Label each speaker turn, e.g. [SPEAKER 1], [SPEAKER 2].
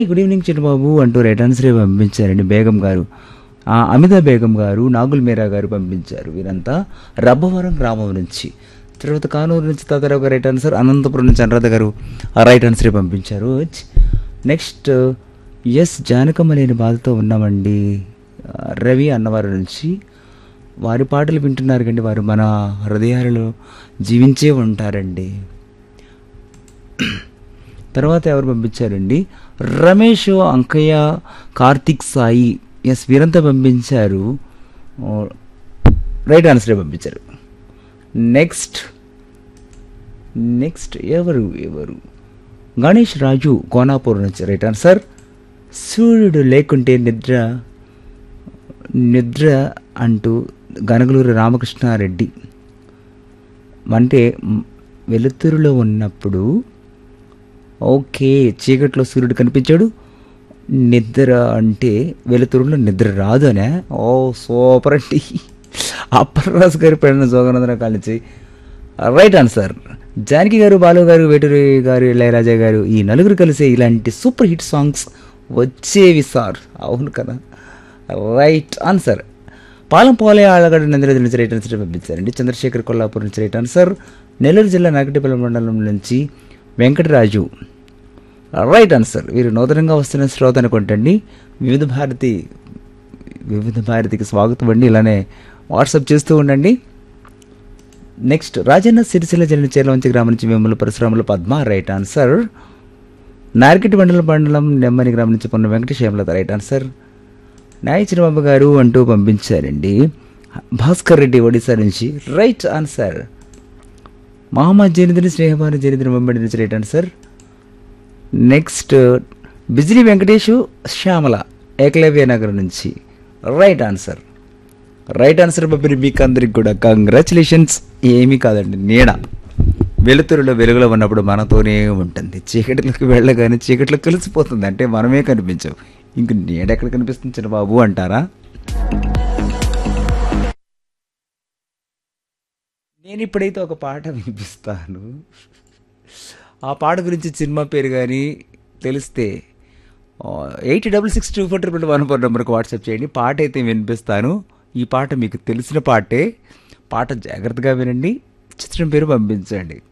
[SPEAKER 1] good evening చిన్నబాబు అంటూ right answer పంపించారండి బేగం గారు ఆ, అమితా బేగం గారు నాగుల్ మీరా గారు పంపించారు వీరంతా రబ్బవరం గ్రామం నుంచి తర్వాత కానూరు నుంచి తాతారావు గారు రైట్ ఆన్సర్ అనంతపురం నుంచి అనురాధ గారు ఆ రైట్ ఆన్సర్ పంపించారు నెక్స్ట్ ఎస్ జానకమ్మ లేని బాధతో ఉన్నామండి ఆ, రవి అన్నవారి నుంచి వారి పాటలు వింటున్నారు కండి వారు మన హృదయాలలో జీవించే ఉంటారండి తర్వాత ఎవరు పంపించారండి రమేష్ అంకయ్య కార్తిక్ సాయి ఎస్ వీరంతా పంపించారు ఓ, రైట్ ఆన్సరే పంపించారు నెక్స్ట్ నెక్స్ట్ ఎవరు ఎవరు గణేష్ రాజు కోనాపూర్ నుంచి రైట్ ఆన్సర్ సూర్యుడు లేకుంటే నిద్ర నిద్ర అంటూ గనగలూరు రామకృష్ణారెడ్డి అంటే మ్, వెలుతురులో ఉన్నప్పుడు ఓకే చీకట్లో సూర్యుడు కనిపించాడు నిద్ర అంటే వెలుతురులో నిద్ర రాదు అనే ఓ సూపర్ అండి అప్పలరాజు గారి పెళ్ళిన జోగనందన కాలించి రైట్ ఆన్సర్ జానకి గారు బాలు గారు వేటూరి గారు ఇళయరాజా గారు ఈ నలుగురు కలిసే ఇలాంటి సూపర్ హిట్ సాంగ్స్ వచ్చేవి సార్ అవును కదా రైట్ ఆన్సర్ పాలం పోలే ఆళ్ళగడ్డ నందిరాజు నుంచి రైట్ ఆన్సర్ పంపించారండి చంద్రశేఖర్ కొల్లాపూర్ నుంచి రైట్ ఆన్సర్ నెల్లూరు జిల్లా నాగటిపల్లి మండలం నుంచి వెంకటరాజు రైట్ ఆన్సర్ వీరు నూతనంగా వస్తున్న శ్రోత అనుకుంటండి వివిధ భారతి వివిధ భారతికి స్వాగతం అండి ఇలానే వాట్సాప్ చేస్తూ ఉండండి నెక్స్ట్ రాజన్న సిరిసిల్ల జిల్లా చేలవంచి గ్రామం నుంచి వేముల పరిశ్రమలు పద్మ రైట్ ఆన్సర్ నార్కెట్ మండలం మండలం నెమ్మని గ్రామం నుంచి పొన్న వెంకటేష్ హేమలత రైట్ ఆన్సర్ నాయ చిరబాబు గారు అంటూ పంపించారండి భాస్కర్ రెడ్డి ఒడిశా నుంచి రైట్ ఆన్సర్ మహమ్మద్ జనిద్రి స్నేహభాను జనిద్రి ముంబడి నుంచి రైట్ ఆన్సర్ నెక్స్ట్ బిజిలీ వెంకటేష్ శ్యామల ఏకలవ్య నగర్ నుంచి రైట్ ఆన్సర్ రైట్ ఆన్సర్ పంపిన మీకు అందరికి కూడా కంగ్రాచులేషన్స్ ఏమీ కాదండి నీడ వెలుతురులో వెలుగులో ఉన్నప్పుడు మనతోనే ఉంటుంది చీకటిలోకి వెళ్ళగానే చీకట్లో కలిసిపోతుంది అంటే మనమే కనిపించాం ఇంక నీడ ఎక్కడ కనిపిస్తుంది చిన్న బాబు అంటారా నేను ఇప్పుడైతే ఒక పాట వినిపిస్తాను ఆ పాట గురించి సినిమా పేరు కానీ తెలిస్తే eight double six two four triple one four నెంబర్కి వాట్సాప్ చేయండి పాట అయితే వినిపిస్తాను ఈ పాట మీకు తెలిసిన పాటే పాట జాగ్రత్తగా వినండి చిత్రం పేరు పంపించండి